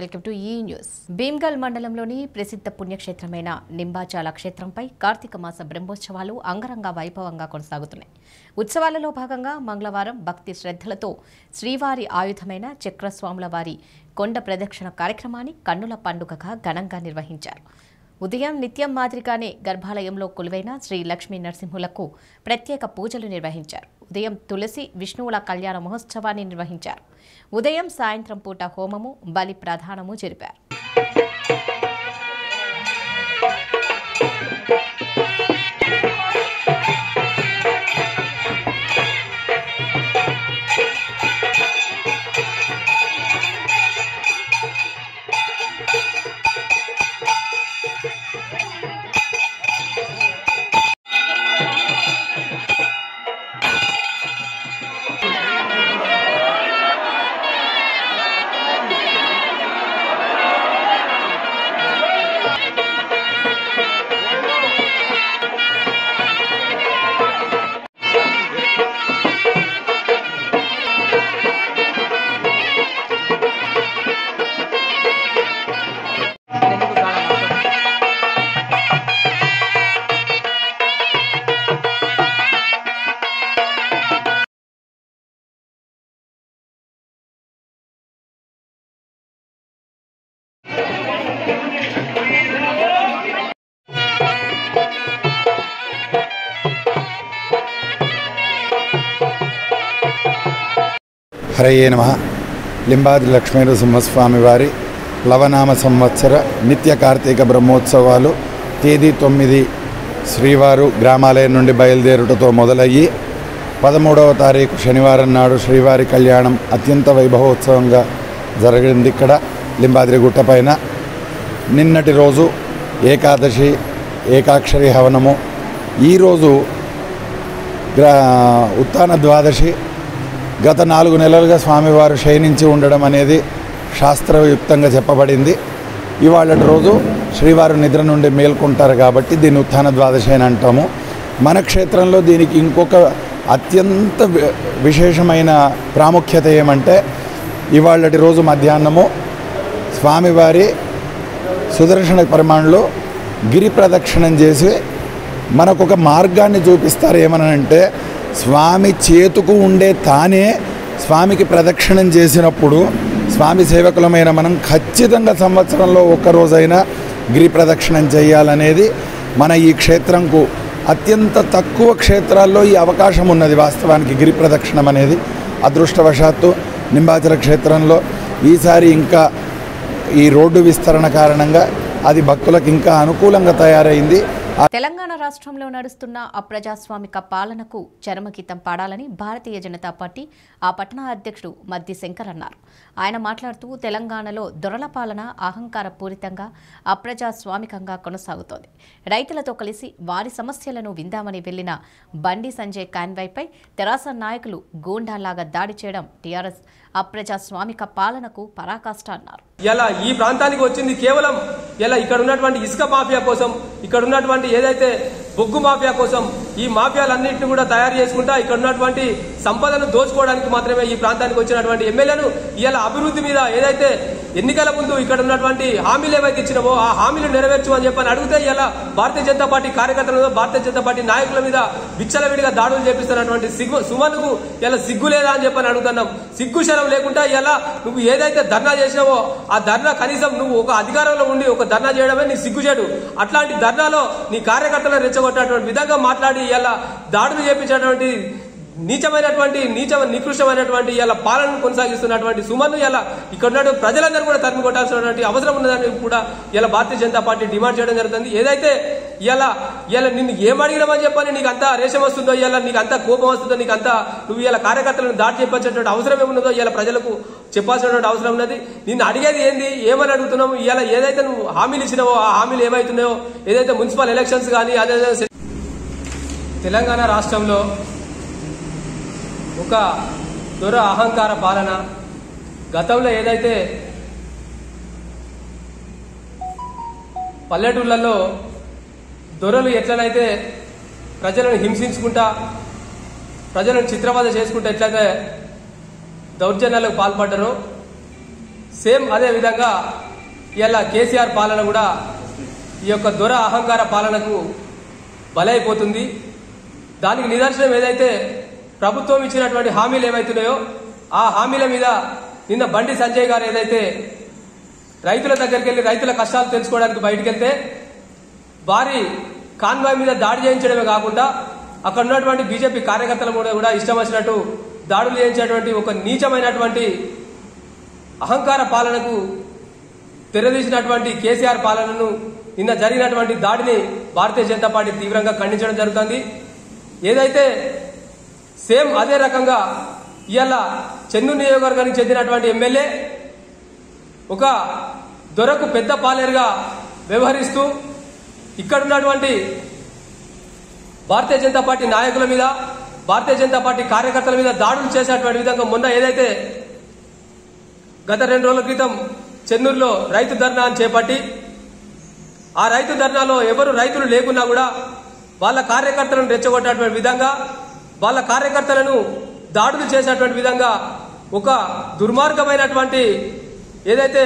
Welcome to ఈ news Bhimgal మండలంలోని ప్రసిద్ధ పుణ్యక్షేత్రమైన నింబాచాల క్షేత్రంపై కార్తీక మాస బ్రహ్మోత్సవాలు అంగరంగ వైభవంగా కొనసాగుతున్నాయి ఉత్సవాలలో భాగంగా మంగళవారం భక్తి శ్రద్ధలతో శ్రీవారి ఆయుధమైన చక్రస్వాముల వారి కొండ ప్రదక్షిణ కార్యక్రమాన్ని కన్నుల పండుగగా ఘనంగా నిర్వహించారు ఉదయం నిత్యం మాదిరిగానే గర్భాలయంలో కొలువైన శ్రీ లక్ష్మీ నరసింహులకు ప్రత్యేక పూజలు నిర్వహించారు ఉదయం తులసి విష్ణువుల కళ్యాణ మహోత్సవాన్ని నిర్వహించారు ఉదయం సాయంత్రం పూట హోమము బలి ప్రధానము జరిపారు హరయే నమ లింబాద్రి లక్ష్మీనరసింహస్వామి వారి లవనామ సంవత్సర నిత్య కార్తీక బ్రహ్మోత్సవాలు తేదీ తొమ్మిది శ్రీవారు గ్రామాలయం నుండి బయలుదేరుటతో మొదలయ్యి పదమూడవ తారీఖు శనివారం నాడు శ్రీవారి కళ్యాణం అత్యంత వైభవోత్సవంగా జరిగింది ఇక్కడ లింబాద్రి గుట్టపైన నిన్నటి రోజు ఏకాదశి ఏకాక్షరి హవనము ఈరోజు గ్రా ఉత్తాన ద్వాదశి గత నాలుగు నెలలుగా స్వామివారు శయనించి ఉండడం అనేది శాస్త్రయుక్తంగా చెప్పబడింది ఇవాళ రోజు శ్రీవారు నిద్ర నుండి మేల్కొంటారు కాబట్టి దీన్ని ఉత్థాన ద్వాదశి అని అంటాము మన క్షేత్రంలో దీనికి ఇంకొక అత్యంత వి- విశేషమైన ప్రాముఖ్యత ఏమంటే ఇవాళటి రోజు మధ్యాహ్నము స్వామివారి సుదర్శన పరిమాణంలో గిరి ప్రదక్షిణం చేసి మనకు ఒక మార్గాన్ని చూపిస్తారు ఏమనంటే స్వామి చేతుకు ఉండే తానే స్వామికి ప్రదక్షిణం చేసినప్పుడు స్వామి సేవకులమైన మనం ఖచ్చితంగా సంవత్సరంలో ఒక్క రోజైనా గిరి ప్రదక్షిణం చేయాలనేది మన ఈ క్షేత్రంకు అత్యంత తక్కువ క్షేత్రాల్లో ఈ అవకాశం ఉన్నది వాస్తవానికి గిరి ప్రదక్షిణం అనేది అదృష్టవశాత్తు నింబాచల క్షేత్రంలో ఈసారి ఇంకా ఈ రోడ్డు విస్తరణ కారణంగా అది భక్తులకు ఇంకా అనుకూలంగా తయారైంది తెలంగాణ రాష్ట్రంలో నడుస్తున్న అప్రజాస్వామిక పాలనకు చరమగీతం పాడాలని భారతీయ జనతా పార్టీ ఆ పట్టణ అధ్యక్షుడు మద్ది శంకర్ అన్నారు ఆయన మాట్లాడుతూ తెలంగాణలో దొరల పాలన అహంకార పూరితంగా అప్రజాస్వామికంగా కొనసాగుతోంది రైతులతో కలిసి వారి సమస్యలను విందామని వెళ్లిన బండి సంజయ్ కాన్వాయ్పై తెరాస నాయకులు గూండాలాగా దాడి చేయడం టీఆర్ఎస్ అప్రజాస్వామిక పాలనకు పరాకాష్ట అన్నారు ఇలా ఈ ప్రాంతానికి వచ్చింది కేవలం ఇలా ఇక్కడ ఉన్నటువంటి ఇసుక మాఫియా కోసం ఇక్కడ ఉన్నటువంటి ఏదైతే బొగ్గు మాఫియా కోసం ఈ మాఫియాలన్నింటినీ కూడా తయారు చేసుకుంటా ఇక్కడ ఉన్నటువంటి సంపదను దోచుకోవడానికి మాత్రమే ఈ ప్రాంతానికి వచ్చినటువంటి ఎమ్మెల్యేను ఇలా అభివృద్ధి మీద ఏదైతే ఎన్నికల ముందు ఇక్కడ ఉన్నటువంటి హామీలు ఏవైతే ఇచ్చినావో ఆ హామీలు నెరవేర్చు అని చెప్పని అడిగితే ఇలా భారతీయ జనతా పార్టీ కార్యకర్తల మీద భారతీయ జనతా పార్టీ నాయకుల మీద విచ్చలవిడిగా దాడులు చేపిస్తున్నటువంటి సిగ్గు సుమన్కు ఇలా సిగ్గు లేదా అని చెప్పని అడుగుతున్నాం సిగ్గు శరం లేకుండా ఇలా నువ్వు ఏదైతే ధర్నా చేసినావో ఆ ధర్నా కనీసం నువ్వు ఒక అధికారంలో ఉండి ఒక ధర్నా చేయడమే నీ సిగ్గుచేడు అట్లాంటి ధర్నాలో నీ కార్యకర్తలను రెచ్చగొట్టేటువంటి విధంగా మాట్లాడి ఇలా దాడులు చేపించేటువంటి నీచమైనటువంటి నీచ నికృష్టమైనటువంటి ఇలా పాలనను కొనసాగిస్తున్నటువంటి సుమన్ ఇలా ఇక్కడ ఉన్న ప్రజలందరూ కూడా తరిమి కొట్టాల్సినటువంటి అవసరం ఉన్నదని కూడా ఇలా భారతీయ జనతా పార్టీ డిమాండ్ చేయడం జరుగుతుంది ఏదైతే ఇలా ఇలా నిన్ను ఏం అడిగినామని చెప్పని నీకు అంత రేషం వస్తుందో ఇలా నీకు అంత కోపం వస్తుందో నీకు అంత నువ్వు ఇలా కార్యకర్తలను దాటి చెప్పాల్సినటువంటి అవసరం ఏమున్నదో ఇలా ప్రజలకు చెప్పాల్సినటువంటి అవసరం ఉన్నది నిన్ను అడిగేది ఏంది ఏమని అడుగుతున్నావు ఇలా ఏదైతే నువ్వు హామీలు ఇచ్చినావో ఆ హామీలు ఏమైతున్నాయో ఏదైతే మున్సిపల్ ఎలక్షన్స్ కానీ అదే తెలంగాణ రాష్ట్రంలో ఒక దొర అహంకార పాలన గతంలో ఏదైతే పల్లెటూళ్ళల్లో దొరలు ఎట్లనైతే ప్రజలను హింసించుకుంటా ప్రజలను చిత్రవద చేసుకుంటూ ఎట్లయితే దౌర్జన్యాలకు పాల్పడ్డారో సేమ్ అదే విధంగా ఇలా కేసీఆర్ పాలన కూడా ఈ యొక్క దొర అహంకార పాలనకు బలైపోతుంది దానికి నిదర్శనం ఏదైతే ప్రభుత్వం ఇచ్చినటువంటి హామీలు ఏవైతున్నాయో ఆ హామీల మీద నిన్న బండి సంజయ్ గారు ఏదైతే రైతుల దగ్గరికి వెళ్ళి రైతుల కష్టాలు తెలుసుకోవడానికి బయటికి వెళ్తే భారీ కాన్వాయ్ మీద దాడి చేయించడమే కాకుండా అక్కడ ఉన్నటువంటి బీజేపీ కార్యకర్తలు కూడా కూడా ఇష్టం వచ్చినట్టు దాడులు చేయించేటువంటి ఒక నీచమైనటువంటి అహంకార పాలనకు తెరదీసినటువంటి కేసీఆర్ పాలనను నిన్న జరిగినటువంటి దాడిని భారతీయ జనతా పార్టీ తీవ్రంగా ఖండించడం జరుగుతుంది ఏదైతే సేమ్ అదే రకంగా ఇవాళ చెన్నూరు నియోజకవర్గానికి చెందినటువంటి ఎమ్మెల్యే ఒక దొరకు పెద్ద పాలేరుగా వ్యవహరిస్తూ ఇక్కడ ఉన్నటువంటి భారతీయ జనతా పార్టీ నాయకుల మీద భారతీయ జనతా పార్టీ కార్యకర్తల మీద దాడులు చేసేటువంటి విధంగా మొన్న ఏదైతే గత రెండు రోజుల క్రితం చెన్నూరులో రైతు ధర్నా అని చేపట్టి ఆ రైతు ధర్నాలో ఎవరు రైతులు లేకున్నా కూడా వాళ్ళ కార్యకర్తలను రెచ్చగొట్టేటువంటి విధంగా వాళ్ళ కార్యకర్తలను దాడులు చేసేటువంటి విధంగా ఒక దుర్మార్గమైనటువంటి ఏదైతే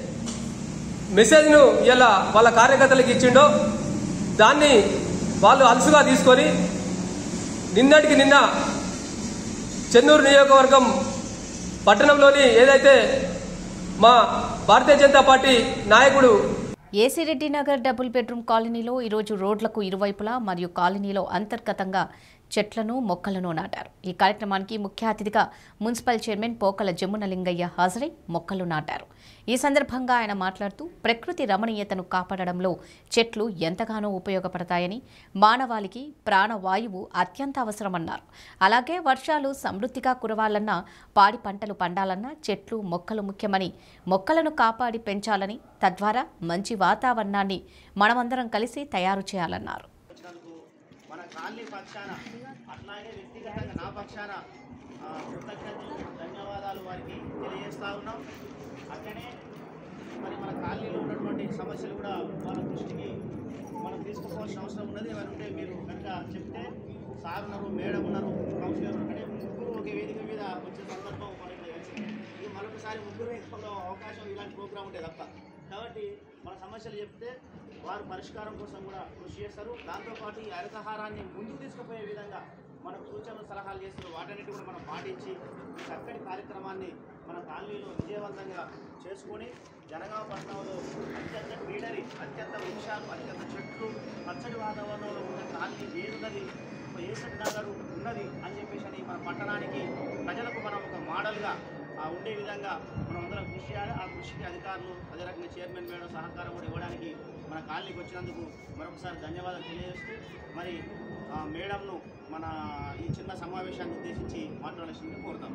మెసేజ్ను ఇలా వాళ్ళ కార్యకర్తలకు ఇచ్చిండో దాన్ని వాళ్ళు అలసుగా తీసుకొని నిన్నటికి నిన్న చెన్నూరు నియోజకవర్గం పట్టణంలోని ఏదైతే మా భారతీయ జనతా పార్టీ నాయకుడు ఏసీరెడ్డి నగర్ డబుల్ బెడ్రూమ్ కాలనీలో ఈరోజు రోడ్లకు ఇరువైపులా మరియు కాలనీలో అంతర్గతంగా చెట్లను మొక్కలను నాటారు ఈ కార్యక్రమానికి ముఖ్య అతిథిగా మున్సిపల్ చైర్మన్ పోకల జమున లింగయ్య హాజరై మొక్కలు నాటారు ఈ సందర్భంగా ఆయన మాట్లాడుతూ ప్రకృతి రమణీయతను కాపాడడంలో చెట్లు ఎంతగానో ఉపయోగపడతాయని మానవాళికి ప్రాణవాయువు అత్యంత అవసరమన్నారు అలాగే వర్షాలు సమృద్ధిగా కురవాలన్నా పాడి పంటలు పండాలన్నా చెట్లు మొక్కలు ముఖ్యమని మొక్కలను కాపాడి పెంచాలని తద్వారా మంచి వాతావరణాన్ని మనమందరం కలిసి తయారు చేయాలన్నారు వచ్చినందుకు మన కాలనీ పక్షాన అట్లాగే వ్యక్తిగతంగా నా పక్షాన ఆ, కృతజ్ఞతలు ధన్యవాదాలు వారికి తెలియజేస్తా ఉన్నాం అట్లనే మరి మన కాలనీలో ఉన్నటువంటి సమస్యలు కూడా వాళ్ళ దృష్టికి మనం తీసుకుపోవాల్సిన అవసరం ఉన్నది ఏమైనా ఉంటే మీరు కనుక చెప్తే సార్ ఉన్నారు మేడం ఉన్నారు కౌన్సిలర్ ఉన్నారు అంటే ముగ్గురు ఒకే వేదిక మీద వచ్చే సందర్భం మనకి తెలిసింది ఇది మరొకసారి ముగ్గురు వేదికలో అవకాశం ఇలాంటి ప్రోగ్రామ్ ఉంటే తప్ప కాబట్టి మన సమస్యలు చెప్తే వారు పరిష్కారం కోసం కూడా కృషి చేస్తారు దాంతోపాటు ఈ హరితహారాన్ని ముందుకు తీసుకుపోయే విధంగా మనకు సూచనలు సలహాలు చేస్తారు వాటన్నిటి కూడా మనం పాటించి ఈ చక్కటి కార్యక్రమాన్ని మన కాలనీలో విజయవంతంగా చేసుకొని జనగామ పట్టణంలో అత్యంత గ్రీనరీ అత్యంత వృక్షాలు అత్యంత చెట్లు పచ్చడి వాతావరణంలో ఉన్న కాలనీ ఏదున్నది ఒక ఏసెట్ నగర్ ఉన్నది అని చెప్పేసి అని మన పట్టణానికి ప్రజలకు మనం ఒక మోడల్గా ఆ ఉండే విధంగా మనం అందరం కృషి చేయాలి ఆ కృషికి అధికారులు అదే రకంగా చైర్మన్ మేడం సహకారం కూడా ఇవ్వడానికి మన కాలనీకి వచ్చినందుకు మరొకసారి ధన్యవాదాలు తెలియజేస్తూ మరి ఆ మేడంను మన ఈ చిన్న సమావేశాన్ని ఉద్దేశించి మాట్లాడాల్సింది కోరుతాం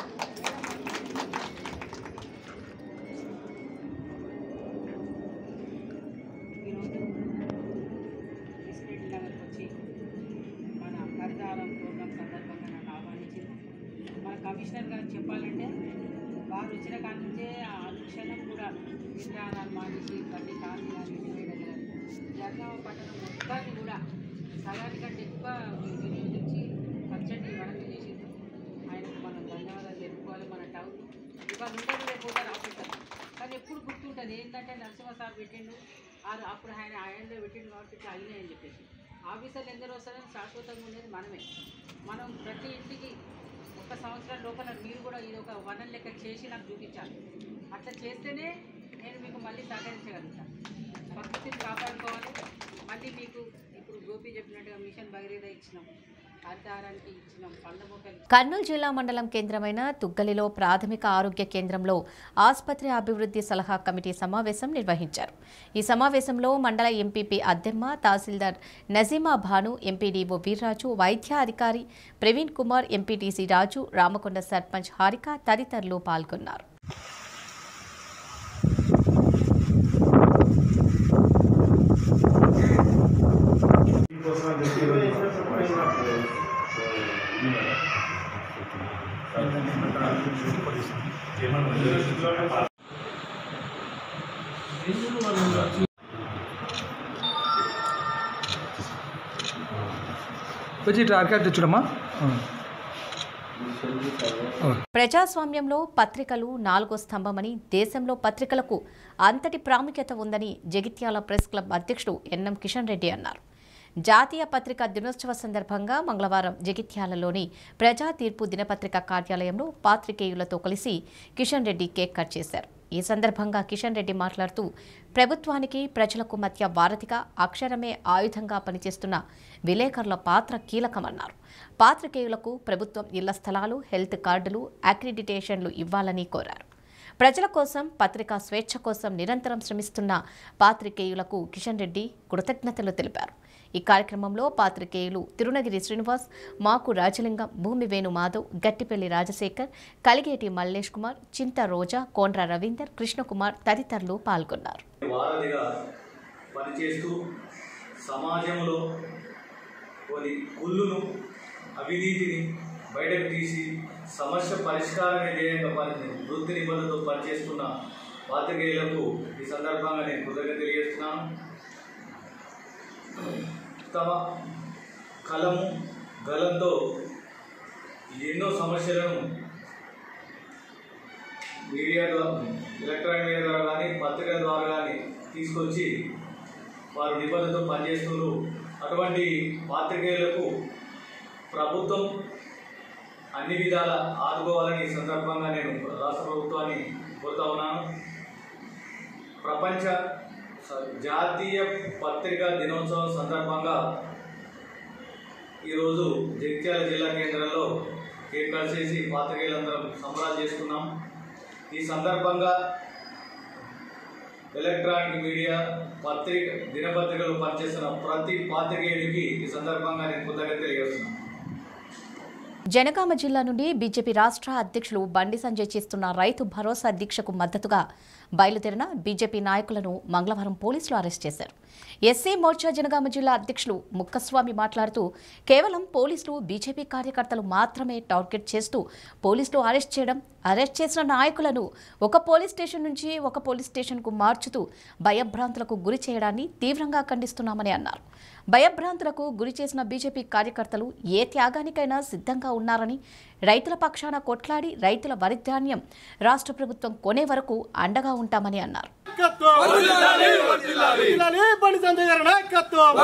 ఈరోజు ఎస్పీటీ నగర్కి వచ్చి మన హరితహారం ప్రోగ్రామ్ సందర్భంగా నన్ను ఆహ్వానించింది మన కమిషనర్ గారు చెప్పాలంటే వారు వచ్చిన కాడి నుంచే ఆ అనుక్షణం కూడా విగ్రహాలు మానేసి ప్రతి కాలనీ వేయడం జనగామ పట్టణం మొత్తాన్ని కూడా సగానికంటే ఎక్కువ వినియోగించి పచ్చడి వరకు చేసింది ఆయనకు మనం ధన్యవాదాలు చెప్పుకోవాలి మన టౌన్ ఇవాళ ఉండదు రేపు రాసుకుంటారు కానీ ఎప్పుడు గుర్తుంటుంది ఏంటంటే నరసింహ సార్ పెట్టిండు ఆ- అప్పుడు ఆయన ఆయనలో పెట్టిండు కాబట్టి ఇట్లా అయినాయని చెప్పేసి ఆఫీసర్లు ఎందరో వస్తారని శాశ్వతంగా ఉండేది మనమే మనం ప్రతి ఇంటికి ఒక సంవత్సరం లోపల మీరు కూడా ఇది ఒక వనం లెక్క చేసి నాకు చూపించాలి అట్లా చేస్తేనే నేను మీకు మళ్ళీ సహకరించగలుగుతాను ప్రకృతిని కాపాడుకోవాలి మళ్ళీ మీకు ఇప్పుడు గోపి చెప్పినట్టుగా మిషన్ భగీరథ ఇచ్చినాం హరితహారానికి ఇచ్చినాం పండ్ల మొక్కలు కర్నూలు జిల్లా మండలం కేంద్రమైన తుగ్గలిలో ప్రాథమిక ఆరోగ్య కేంద్రంలో ఆసుపత్రి అభివృద్ధి సలహా కమిటీ సమావేశం నిర్వహించారు ఈ సమావేశంలో మండల ఎంపీపీ అద్దెమ్మ తహసీల్దార్ నజీమా భాను ఎంపీడీఓ వీర్రాజు వైద్య అధికారి ప్రవీణ్ కుమార్ ఎంపీటీసీ రాజు రామకొండ సర్పంచ్ హారిక తదితరులు పాల్గొన్నారు వచ్చి ఇట్లా అరకాయ తెచ్చుడమ్మా ప్రజాస్వామ్యంలో పత్రికలు నాలుగో స్తంభమని దేశంలో పత్రికలకు అంతటి ప్రాముఖ్యత ఉందని జగిత్యాల ప్రెస్ క్లబ్ అధ్యక్షుడు ఎన్ఎం కిషన్ రెడ్డి అన్నారు జాతీయ పత్రికా దినోత్సవ సందర్భంగా మంగళవారం జగిత్యాలలోని ప్రజా తీర్పు దినపత్రిక కార్యాలయంలో పాత్రికేయులతో కలిసి కిషన్ రెడ్డి కేక్ కట్ చేశారు ఈ సందర్భంగా కిషన్ రెడ్డి మాట్లాడుతూ ప్రభుత్వానికి ప్రజలకు మధ్య వారధిగా అక్షరమే ఆయుధంగా పనిచేస్తున్న విలేకరుల పాత్ర కీలకమన్నారు పాత్రికేయులకు ప్రభుత్వం ఇళ్ల స్థలాలు హెల్త్ కార్డులు అక్రిడిటేషన్లు ఇవ్వాలని కోరారు ప్రజల కోసం పత్రికా స్వేచ్ఛ కోసం నిరంతరం శ్రమిస్తున్న పాత్రికేయులకు కిషన్ రెడ్డి కృతజ్ఞతలు తెలిపారు ఈ కార్యక్రమంలో పాత్రికేయులు తిరునగిరి శ్రీనివాస్ మాకు రాజలింగం భూమి వేణు మాధవ్ గట్టిపల్లి రాజశేఖర్ కలిగేటి మల్లేష్ కుమార్ చింత రోజా కోండ్ర రవీందర్ కృష్ణకుమార్ తదితరులు పాల్గొన్నారు వారధిగా పనిచేస్తూ సమాజంలో కొన్ని కుళ్ళును అవినీతిని బయటకు తీసి సమస్య పరిష్కారమే ధ్యేయంగా పని వృత్తి నిబంధనతో పనిచేస్తున్న పాత్రికేయులకు ఈ సందర్భంగా నేను కృతజ్ఞత తెలియజేస్తున్నాను తమ కలము గలంతో ఎన్నో సమస్యలను మీడియా ద్వారా ఎలక్ట్రానిక్ మీడియా ద్వారా కానీ పత్రికల ద్వారా కానీ తీసుకొచ్చి వారు నిబంధనతో పనిచేస్తున్నారు అటువంటి పాత్రికేయులకు ప్రభుత్వం అన్ని విధాల ఆదుకోవాలని ఈ సందర్భంగా నేను రాష్ట్ర ప్రభుత్వాన్ని కోరుతా ఉన్నాను ప్రపంచ స- జాతీయ పత్రికా దినోత్సవం సందర్భంగా ఈరోజు జగిత్యాల జిల్లా కేంద్రంలో కేక్ కట్ చేసి పాత్రికేయులందరం సంబరాలు చేసుకున్నాం ఈ సందర్భంగా ఎలక్ట్రానిక్ మీడియా పత్రిక దినపత్రికలు పనిచేస్తున్న ప్రతి పాత్రికేయుడికి ఈ సందర్భంగా నేను కృతజ్ఞత తెలియజేస్తున్నాను జనగామ జిల్లా నుండి బీజేపీ రాష్ట్ర అధ్యక్షులు బండి సంజయ్ చేస్తున్న రైతు భరోసా దీక్షకు మద్దతుగా బయలుదేరిన బీజేపీ నాయకులను మంగళవారం పోలీసులు అరెస్ట్ చేశారు ఎస్సీ మోర్చా జనగామ జిల్లా అధ్యక్షులు ముక్కస్వామి మాట్లాడుతూ కేవలం పోలీసులు బీజేపీ కార్యకర్తలు మాత్రమే టార్గెట్ చేస్తూ పోలీసులు అరెస్ట్ చేయడం అరెస్ట్ చేసిన నాయకులను ఒక పోలీస్ స్టేషన్ నుంచి ఒక పోలీస్ స్టేషన్కు మార్చుతూ భయభ్రాంతులకు గురి చేయడాన్ని తీవ్రంగా ఖండిస్తున్నామని అన్నారు భయభ్రాంతులకు గురి చేసిన బీజేపీ కార్యకర్తలు ఏ త్యాగానికైనా సిద్ధంగా ఉన్నారని రైతుల పక్షాన కొట్లాడి రైతుల వరిధాన్యం రాష్ట్ర ప్రభుత్వం కొనే వరకు అండగా ఉంటామని అన్నారు బండి సంజయ్ గారి నాయకత్వం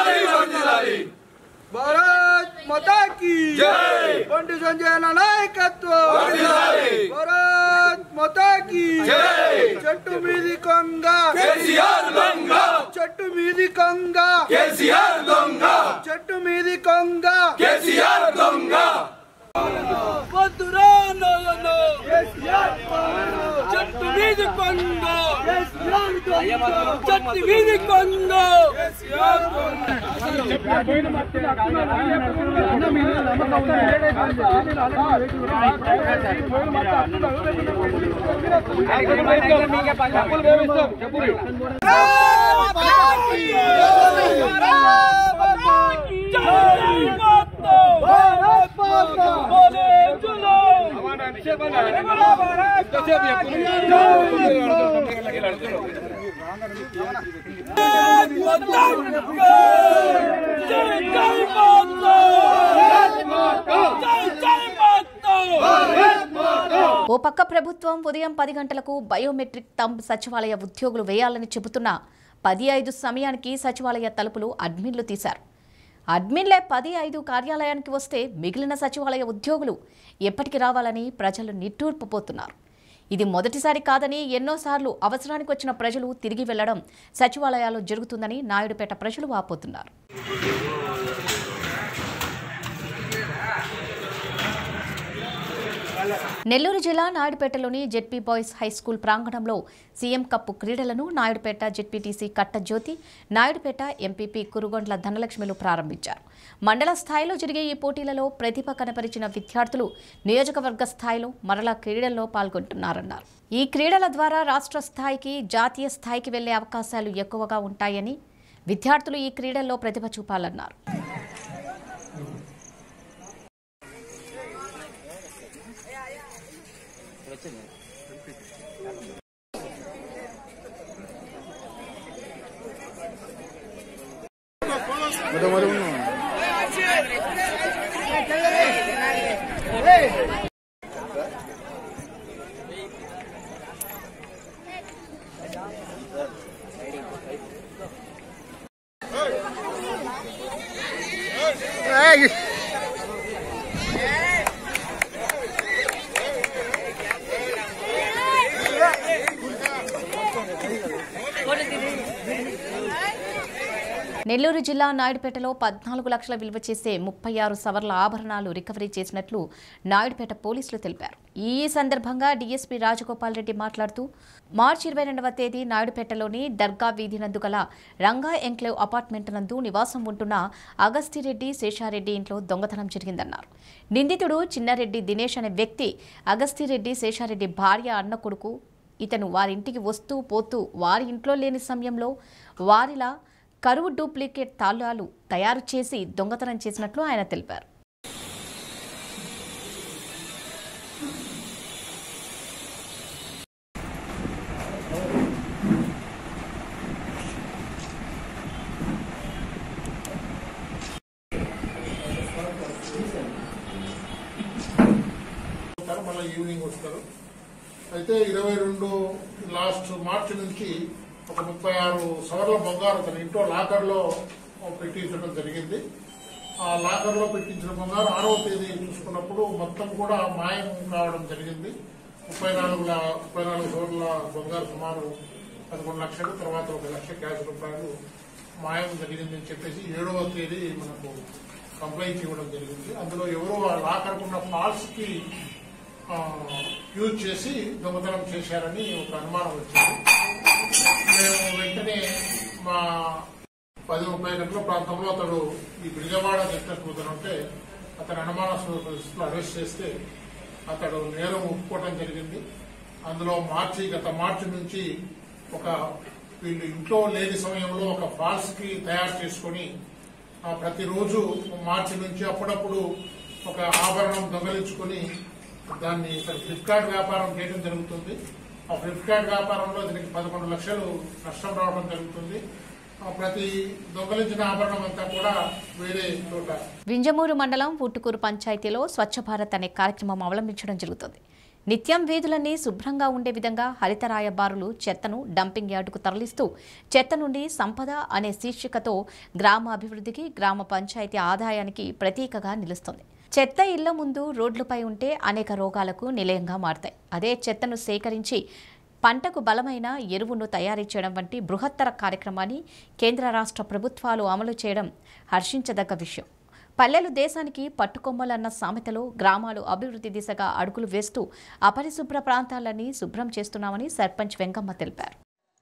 భారత్ మాతా కీ బండి సంజయ్ అన్న నాయకత్వం భారత్ మాతా కీ చెట్టు మీది కొంగ చెట్టు మీది కొంగ చెట్టు మీది కొంగ వద్దురా నాయన చెట్టు మీది కొంగ చెట్టు మీది కొంగ ఓ పక్క ప్రభుత్వం ఉదయం పది గంటలకు బయోమెట్రిక్ తంబ్ సచివాలయ ఉద్యోగులు వేయాలని చెబుతున్న పది ఐదు సమయానికి సచివాలయ తలుపులు అడ్మిన్లు తీశారు అడ్మిన్లే పది ఐదు కార్యాలయానికి వస్తే మిగిలిన సచివాలయ ఉద్యోగులు ఎప్పటికి రావాలని ప్రజలు నిట్టూర్పుపోతున్నారు ఇది మొదటిసారి కాదని ఎన్నోసార్లు అవసరానికి వచ్చిన ప్రజలు తిరిగి వెళ్లడం సచివాలయాల్లో జరుగుతుందని నాయుడుపేట ప్రజలు వాపోతున్నారు నెల్లూరు జిల్లా నాయుడుపేటలోని జెడ్పీ బాయ్స్ హై స్కూల్ ప్రాంగణంలో సీఎం కప్పు క్రీడలను నాయుడుపేట జెడ్పీటీసీ కట్టజ్యోతి నాయుడుపేట ఎంపీపీ కురుగొండ్ల ధనలక్ష్మిలు ప్రారంభించారు మండల స్థాయిలో జరిగే ఈ పోటీలలో ప్రతిభ కనపరిచిన విద్యార్థులు నియోజకవర్గ స్థాయిలో మరలా క్రీడల్లో పాల్గొంటున్నారన్నారు ఈ క్రీడల ద్వారా రాష్ట్ర స్థాయికి జాతీయ స్థాయికి వెళ్లే అవకాశాలు ఎక్కువగా ఉంటాయని విద్యార్థులు ఈ క్రీడల్లో ప్రతిభ చూపాలన్నారు ఏ నెల్లూరు జిల్లా నాయుడుపేటలో పద్నాలుగు లక్షల విలువ చేసే ముప్పై ఆరు సవర్ల ఆభరణాలు రికవరీ చేసినట్లు నాయుడుపేట పోలీసులు తెలిపారు ఈ సందర్భంగా డీఎస్పీ రాజగోపాల్ రెడ్డి మాట్లాడుతూ మార్చి ఇరవై రెండవ తేదీ నాయుడుపేటలోని దర్గా వీధి నందు గల రంగా ఎంక్లేవ్ అపార్ట్మెంట్ నందు నివాసం ఉంటున్న అగస్తిరెడ్డి శేషారెడ్డి ఇంట్లో దొంగతనం జరిగిందన్నారు నిందితుడు చిన్నారెడ్డి దినేష్ అనే వ్యక్తి అగస్తిరెడ్డి శేషారెడ్డి భార్య అన్న కొడుకు ఇతను వారింటికి వస్తూ పోతూ వారి ఇంట్లో లేని సమయంలో వారిలా కరువు డూప్లికేట్ తాళాలు తయారు చేసి దొంగతనం చేసినట్లు ఆయన తెలిపారు వస్తారు మళ్ళీ ఈవినింగ్ వస్తారు అయితే ఇరవై రెండు లాస్ట్ మార్చి నుంచి ఒక ముప్పై ఆరు సవర్ల బంగారు తన ఇంట్లో లాకర్లో పెట్టించడం జరిగింది ఆ లాకర్లో పెట్టించిన బంగారు ఆరవ తేదీ చూసుకున్నప్పుడు మొత్తం కూడా మాయం కావడం జరిగింది ముప్పై నాలుగు లా- ముప్పై నాలుగు సవర్ల బంగారు సుమారు పదకొండు లక్షలు తర్వాత ఒక లక్ష క్యాష్ రూపాయలు మాయం జరిగిందని చెప్పేసి ఏడవ తేదీ మనకు కంప్లైంట్ ఇవ్వడం జరిగింది అందులో ఎవరో ఆ లాకర్కున్న ఫాల్స్ కి ఆ, యూజ్ చేసి దొంగతనం చేశారని ఒక అనుమానం వచ్చింది మేము వెంటనే మా పది ముప్పై గంటల ప్రాంతంలో అతడు ఈ బిడిజవాడ నెక్లెస్ పోతుంటే అతని అనుమానాస్పద పరిస్థితుల్లో అరెస్ట్ చేస్తే అతడు నేరం ఒప్పుకోవడం జరిగింది అందులో మార్చి గత మార్చి నుంచి ఒక వీళ్ళు ఇంట్లో లేని సమయంలో ఒక ఫాల్స్ కి తయారు చేసుకొని ఆ, ప్రతిరోజు మార్చి నుంచి అప్పుడప్పుడు ఒక ఆభరణం దొంగలించుకొని దాన్ని ఇక్కడ ఫ్లిప్కార్ట్ వ్యాపారం చేయడం జరుగుతుంది ఆ ఫ్లిప్కార్ట్ వ్యాపారంలో దీనికి పదకొండు లక్షలు నష్టం రావడం జరుగుతుంది ఆ, ప్రతి దొంగలించిన ఆభరణం అంతా కూడా వేరే చోట వింజమూరు మండలం పుట్టుకూరు పంచాయతీలో స్వచ్ఛ భారత్ అనే కార్యక్రమం అవలంబించడం జరుగుతుంది నిత్యం వీధులన్నీ శుభ్రంగా ఉండే విధంగా హరితరాయ బారులు చెత్తను డంపింగ్ యార్డుకు తరలిస్తూ చెత్త నుండి సంపద అనే శీర్షికతో గ్రామ అభివృద్ధికి గ్రామ పంచాయతీ ఆదాయానికి ప్రతీకగా నిలుస్తుంది చెత్త ఇళ్ల ముందు రోడ్లపై ఉంటే అనేక రోగాలకు నిలయంగా మారతాయి అదే చెత్తను సేకరించి పంటకు బలమైన ఎరువును తయారు చేయడం వంటి బృహత్తర కార్యక్రమాన్ని కేంద్ర రాష్ట్ర ప్రభుత్వాలు అమలు చేయడం హర్షించదగ్గ విషయం పల్లెలు దేశానికి పట్టుకొమ్మలన్న సామెతలో గ్రామాలు అభివృద్ధి దిశగా అడుగులు వేస్తూ అపరిశుభ్ర ప్రాంతాలన్నీ శుభ్రం చేస్తున్నామని సర్పంచ్ వెంకమ్మ తెలిపారు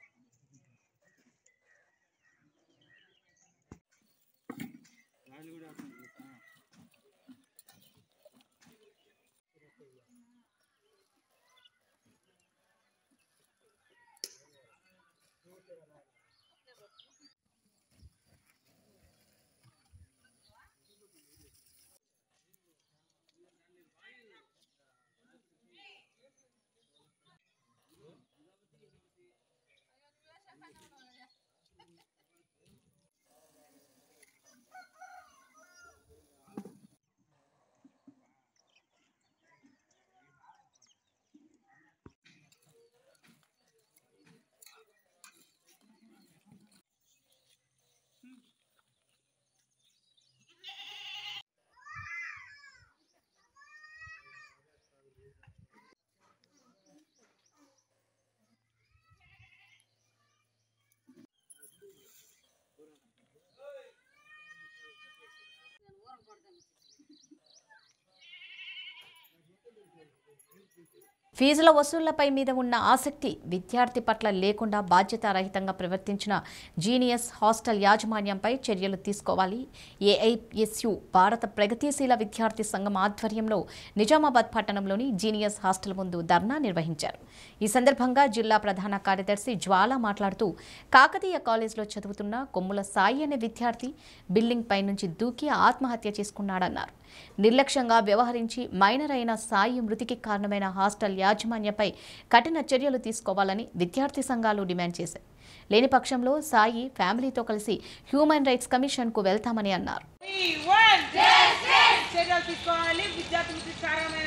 ఫీజుల వసూళ్లపై మీద ఉన్న ఆసక్తి విద్యార్థి పట్ల లేకుండా బాధ్యతారహితంగా ప్రవర్తించిన జీనియస్ హాస్టల్ యాజమాన్యంపై చర్యలు తీసుకోవాలి ఏఐఎస్యు భారత ప్రగతిశీల విద్యార్థి సంఘం ఆధ్వర్యంలో నిజామాబాద్ పట్టణంలోని జీనియస్ హాస్టల్ ముందు ధర్నా నిర్వహించారు ఈ సందర్భంగా జిల్లా ప్రధాన కార్యదర్శి జ్వాల మాట్లాడుతూ కాకతీయ కాలేజీలో చదువుతున్న కొమ్ముల సాయి అనే విద్యార్థి బిల్డింగ్ పై నుంచి దూకి ఆత్మహత్య చేసుకున్నాడన్నారు నిర్లక్ష్యంగా వ్యవహరించి మైనర్ అయిన సాయి మృతికి కారణమైన హాస్టల్ యాజమాన్యంపై కఠిన చర్యలు తీసుకోవాలని విద్యార్థి సంఘాలు డిమాండ్ చేశాయి లేని పక్షంలో సాయి ఫ్యామిలీతో కలిసి హ్యూమన్ రైట్స్ కమిషన్కు వెళ్తామని అన్నారు చర్యలు తీసుకోవాలి విద్యార్థులకు సారమైన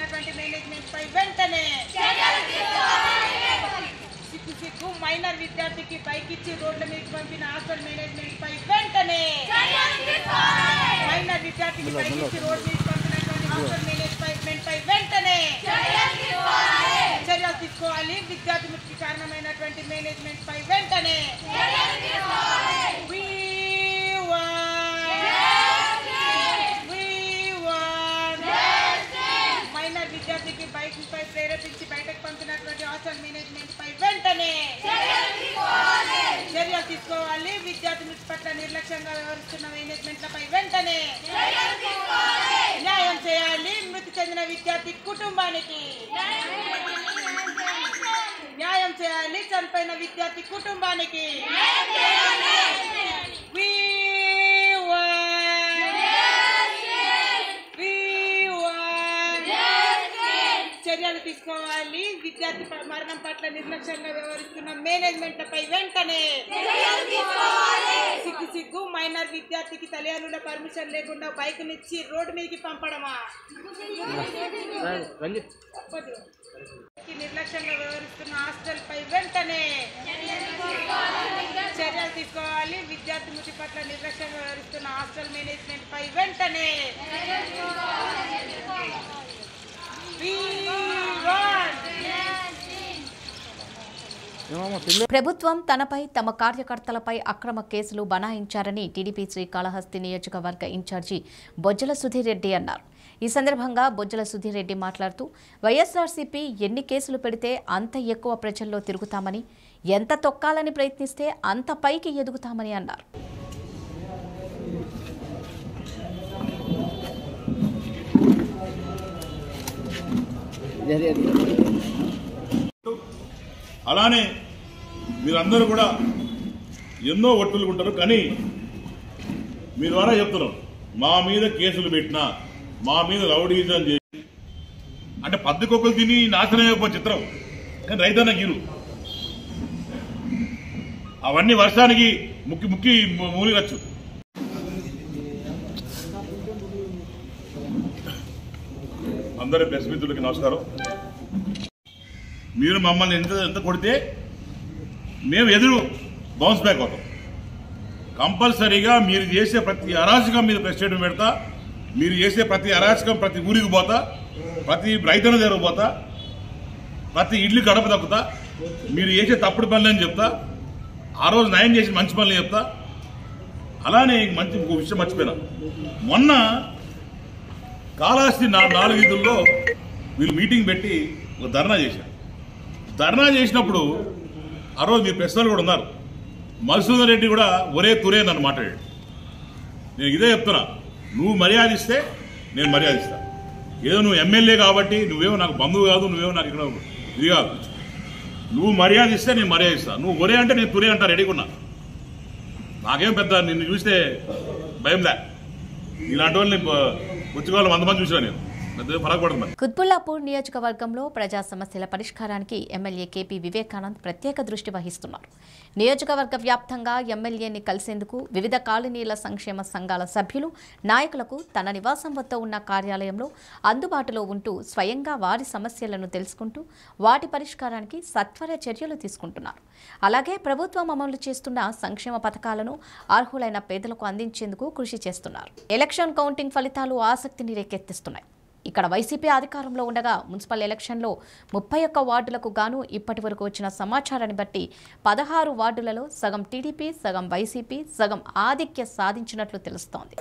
మేనేజ్మెంట్ పై వెంటనే సిగ్గు సిగ్గు మైనర్ విద్యార్థికి బైక్ ఇచ్చి రోడ్ల మీద పంపిన హాస్టల్ మేనేజ్మెంట్ పై వెంటనే మైనర్ విద్యార్థికి బైక్ ఇచ్చి రోడ్ మీద పంపినటువంటి హాస్టల్ మేనేజ్మెంట్ పై వెంటనే చర్యలు తీసుకోవాలి విద్యార్థి మృతికి కారణమైనటువంటి మేనేజ్మెంట్ పై వెంటనే We want- We want- minor విద్యార్థికి బైక్ పై ప్రేరేపించి బయటకు పంపినటువంటి హాస్టల్ మేనేజ్మెంట్ పై వెంటనే చర్యలు తీసుకోవాలి విద్యార్థి మృతి పట్ల నిర్లక్ష్యంగా వ్యవహరిస్తున్న మేనేజ్మెంట్లపై వెంటనే న్యాయం చేయాలి మృతి చెందిన విద్యార్థి కుటుంబానికి న్యాయం చేయాలి చనిపోయిన విద్యార్థి కుటుంబానికి We want- We want- చర్యలు తీసుకోవాలి విద్యార్థి ప- మరణం పట్ల నిర్లక్ష్యంగా వ్యవహరిస్తున్న మేనేజ్మెంట్ పై వెంటనే సిగ్గు సిగ్గు మైనర్ విద్యార్థికి తల్లిదండ్రుల పర్మిషన్ లేకుండా బైక్ నిచ్చి రోడ్డు మీదకి పంపడమా తప్పదు. ఈ నిర్లక్ష్యంగా వ్యవహరిస్తున్న హాస్టల్ పై వెంటనే చర్యలు తీసుకోవాలి విద్యార్థి మృతి పట్ల నిర్లక్ష్యంగా వ్యవహరిస్తున్న హాస్టల్ మేనేజ్మెంట్ పై వెంటనే We want- ప్రభుత్వం తనపై తమ కార్యకర్తలపై అక్రమ కేసులు బనాయించారని టీడీపీ శ్రీకాళహస్తి నియోజకవర్గ ఇన్ఛార్జి బొజ్జల సుధీర్ రెడ్డి అన్నారు ఈ సందర్భంగా బొజ్జల సుధీర్ రెడ్డి మాట్లాడుతూ వైఎస్ఆర్సీపీ ఎన్ని కేసులు పెడితే అంత ఎక్కువ ప్రజల్లో తిరుగుతామని ఎంత తొక్కాలని ప్రయత్నిస్తే అంత పైకి ఎదుగుతామని అన్నారు అలానే మీరందరూ కూడా ఎన్నో ఒట్టులు ఉంటారు కానీ మీ ద్వారా చెప్తున్నాం మా మీద కేసులు పెట్టినా మా మీద రౌడీజం చేసి అంటే పద్దకొక్కలు తిని నాశనం అయిపోయి చిత్రం కానీ రైతన్న గీరు అవన్నీ వర్షానికి ముక్కి ముక్కి మూలిగచ్చు అందరి ప్రెస్ మిత్రులకి నమస్కారం మీరు మమ్మల్ని ఎంత ఎంత కొడితే మేము ఎదురు బౌన్స్ బ్యాక్ అవుతాం కంపల్సరీగా మీరు చేసే ప్రతి అరాచకం మీద ప్రెస్ స్టేట్మెంట్ పెడతా మీరు చేసే ప్రతి అరాచకం ప్రతి ఊరికి పోతా ప్రతి రైతుల దగ్గర పోతా ప్రతి ఇడ్లు గడప తప్పుతా మీరు చేసే తప్పుడు పనులని చెప్తా ఆ రోజు న్యాయం చేసి మంచి పనులు చెప్తా అలానే మంచి ఇంకో విషయం మర్చిపోయినా మొన్న కాళహస్తి నా నాలుగు వీధుల్లో వీళ్ళు మీటింగ్ పెట్టి ఒక ధర్నా చేశారు ధర్నా చేసినప్పుడు ఆ రోజు మీ ప్రశ్నలు కూడా ఉన్నారు మధుసూదన్ రెడ్డి కూడా ఒరే తురే నన్ను మాట్లాడాడు నేను ఇదే చెప్తున్నా నువ్వు మర్యాద ఇస్తే నేను మర్యాద ఇస్తా ఏదో నువ్వు ఎమ్మెల్యే కాబట్టి నువ్వేమో నాకు బంధువు కాదు నువ్వేమో నాకు ఇక్కడ ఇది కాదు నువ్వు మర్యాద ఇస్తే నేను మర్యాద ఇస్తా నువ్వు ఒరే అంటే నేను తురే అంటా రెడీగా ఉన్నా నాకేం పెద్ద నిన్ను చూస్తే భయంలే ఇలాంటి వాళ్ళని పుచ్చుకోవాలి వంద మంది చూసినా నేను పెద్ద ఫరక్ పడదు మరి కుత్బుల్లాపూర్ నియోజకవర్గంలో ప్రజా సమస్యల పరిష్కారానికి ఎమ్మెల్యే కేపీ వివేకానంద్ ప్రత్యేక దృష్టి వహిస్తున్నారు నియోజకవర్గ వ్యాప్తంగా ఎమ్మెల్యేని కలిసేందుకు వివిధ కాలనీల సంక్షేమ సంఘాల సభ్యులు నాయకులకు తన నివాసం వద్ద ఉన్న కార్యాలయంలో అందుబాటులో ఉంటూ స్వయంగా వారి సమస్యలను తెలుసుకుంటూ వాటి పరిష్కారానికి సత్వర చర్యలు తీసుకుంటున్నారు అలాగే ప్రభుత్వం అమలు చేస్తున్న సంక్షేమ పథకాలను అర్హులైన పేదలకు అందించేందుకు కృషి చేస్తున్నారు ఎలక్షన్ కౌంటింగ్ ఫలితాలు ఆసక్తిని రేకెత్తిస్తున్నాయి ఇక్కడ వైసీపీ అధికారంలో ఉండగా మున్సిపల్ ఎలక్షన్లో ముప్పై ఒక్క వార్డులకు గాను ఇప్పటి వరకు వచ్చిన సమాచారాన్ని బట్టి పదహారు వార్డులలో సగం టీడీపీ సగం వైసీపీ సగం ఆధిక్య సాధించినట్లు తెలుస్తోంది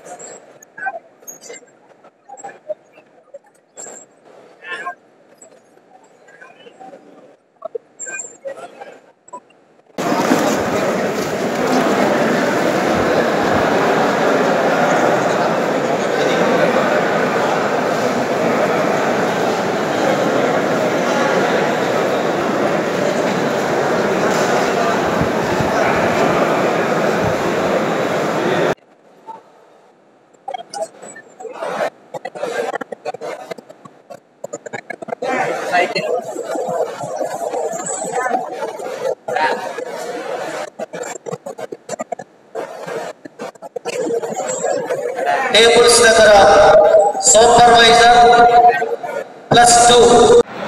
టేబుల్స్ దగ్గర సూపర్వైజర్ ప్లస్ టూ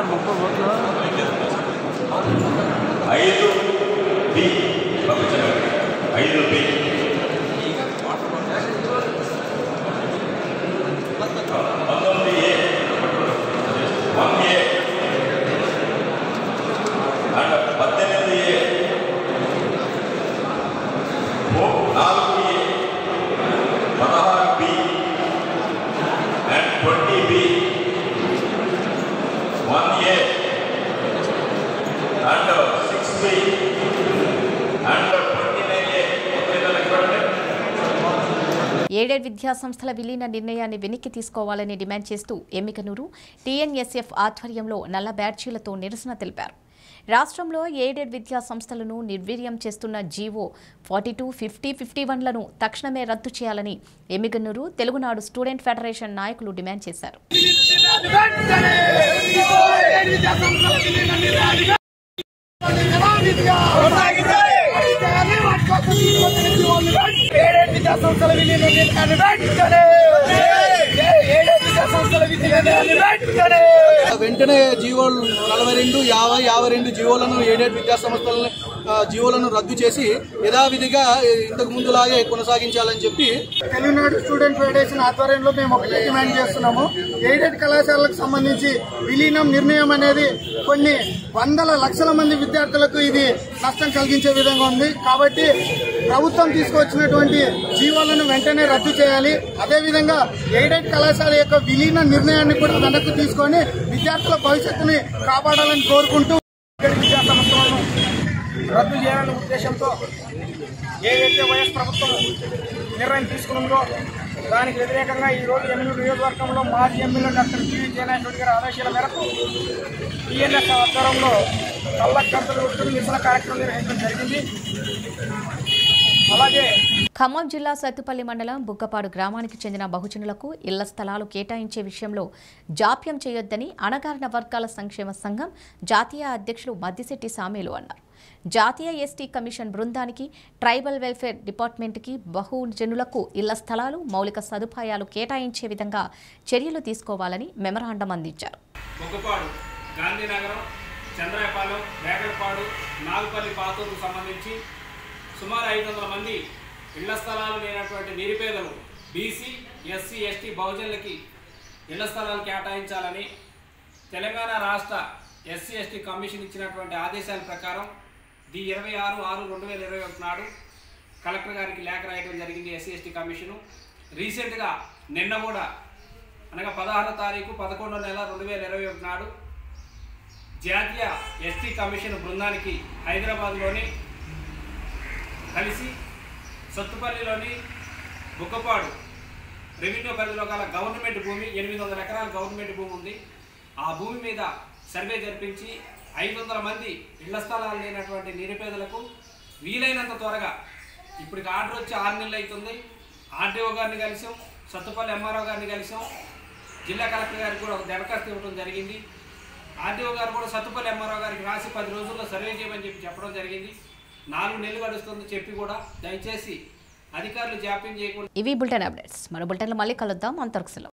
ఐదు బి పంపించండి ఐదు బి పంతొమ్మిది ఏ వన్ ఏ అండ్ పద్దెనిమిది ఏ ఓ నాలుగు ఏ పదహారు B and twenty B one A and six B and twenty nine A చూడండి ఏడెడ్ విద్యా సంస్థల విలీన నిర్ణయాన్ని వెనక్కి తీసుకోవాలని డిమాండ్ చేస్తూ ఎమ్మికనూరు టీఎన్ఎస్ఎఫ్ ఆధ్వర్యంలో నల్ల బ్యాడ్జీలతో నిరసన తెలిపారు రాష్ట్రంలో ఎయిడెడ్ విద్యా సంస్థలను నిర్వీర్యం చేస్తున్న GO forty two fifty fifty వన్లను తక్షణమే రద్దు చేయాలని ఎమ్మిగన్నూరు తెలుగునాడు స్టూడెంట్ ఫెడరేషన్ నాయకులు డిమాండ్ చేశారు వెంటనే జీవోలు నలభై రెండు యాభై యాభై రెండు జీవోలను ఏడేడు విద్యా సంస్థలను ఆ, జీవోలను రద్దు చేసి యథావిధిగా ఇంతకు ముందులాగే కొనసాగించాలని చెప్పి తెలుగునాడు స్టూడెంట్ ఫెడరేషన్ ఆధ్వర్యంలో మేము ఒకటే డిమాండ్ చేస్తున్నాము ఎయిడెడ్ కళాశాలకు సంబంధించి విలీనం నిర్ణయం అనేది కొన్ని వందల లక్షల మంది విద్యార్థులకు ఇది నష్టం కలిగించే విధంగా ఉంది కాబట్టి ప్రభుత్వం తీసుకొచ్చినటువంటి జీవోలను వెంటనే రద్దు చేయాలి అదేవిధంగా ఎయిడెడ్ కళాశాల యొక్క విలీన నిర్ణయాన్ని కూడా వెనక్కి తీసుకొని విద్యార్థుల భవిష్యత్తుని కాపాడాలని కోరుకుంటూ ఎయిడెడ్ విద్యా సంస్థలను రద్దు చేయాలనే ఉద్దేశంతో ఏదైతే వైఎస్ ప్రభుత్వం నిర్ణయం తీసుకున్నదో దానికి వ్యతిరేకంగా ఈ రోజు ఎమ్మెల్యే నియోజకవర్గంలో మాజీ ఎమ్మెల్యే డాక్టర్ పివి జయనాథ్ గారి ఆదేశాల మేరకు టీఎన్ఎస్ ఆధ్వర్యంలో కళ్ళ గంటలు కొట్టుకుని నిరసన కార్యక్రమం నిర్వహించడం జరిగింది అలాగే ఖమ్మం జిల్లా సత్తుపల్లి మండలం బుగ్గపాడు గ్రామానికి చెందిన బహుజనులకు ఇళ్ల స్థలాలు కేటాయించే విషయంలో జాప్యం చేయొద్దని అణగారిన వర్గాల సంక్షేమ సంఘం జాతీయ అధ్యక్షులు మద్దిశెట్టి సామీలు అన్నారు జాతీయ ఎస్టీ కమిషన్ బృందానికి ట్రైబల్ వెల్ఫేర్ డిపార్ట్మెంట్కి బహుజనులకు ఇళ్ల స్థలాలు మౌలిక సదుపాయాలు కేటాయించే విధంగా చర్యలు తీసుకోవాలని మెమరాండం అందించారు బొగ్గపాడు గాంధీనగరం చంద్రాయపాలెం వేగడపాడు నాగుపల్లి పాతూరుకు సంబంధించి సుమారు ఐదు వందల మంది ఇళ్ల స్థలాలు లేనటువంటి నిరుపేదలు బీసీ ఎస్సీ ఎస్టీ బహుజనులకి ఇళ్ల స్థలాలు కేటాయించాలని తెలంగాణ రాష్ట్ర ఎస్సీ ఎస్టీ కమిషన్ ఇచ్చినటువంటి ఆదేశాల ప్రకారం ది ఇరవై ఆరు ఆరు రెండు వేల ఇరవై ఒకటి నాడు కలెక్టర్ గారికి లేఖ రాయడం జరిగింది ఎస్సీ ఎస్టీ కమిషను రీసెంట్గా నిన్న కూడా అనగా పదహారో తారీఖు పదకొండో నెల రెండు వేల ఇరవై ఒకటి నాడు జాతీయ ఎస్టీ కమిషన్ బృందానికి హైదరాబాద్లోని కలిసి సత్తుపల్లిలోని బుక్కపాడు రెవెన్యూ పరిధిలో గల గవర్నమెంట్ భూమి ఎనిమిది వందల ఎకరాల గవర్నమెంట్ భూమి ఉంది ఆ భూమి మీద సర్వే జరిపించి ఐదు వందల మంది ఇళ్ల స్థలాలు లేనటువంటి నిరుపేదలకు వీలైనంత త్వరగా ఇప్పటికి ఆర్డర్ వచ్చి ఆరు నెలలు అవుతుంది ఆర్డీఓ గారిని కలిసాం సత్తుపల్లి ఎంఆర్ఓ గారిని కలిసాం జిల్లా కలెక్టర్ గారికి కూడా ఒక దరఖాస్తు ఇవ్వడం జరిగింది ఆర్డీఓ గారు కూడా సత్తుపల్లి ఎంఆర్ఓ గారికి రాసి పది రోజుల్లో సర్వే చేయమని చెప్పి చెప్పడం జరిగింది నాలుగు నెలలు గడుస్తుంది చెప్పి కూడా దయచేసి అధికారులు జాప్యం చేయకుండా ఇవి బులెటిన్ అప్డేట్స్ మరో బులెటిన్లో మళ్ళీ కలుద్దాం అంతవరకు సెలవు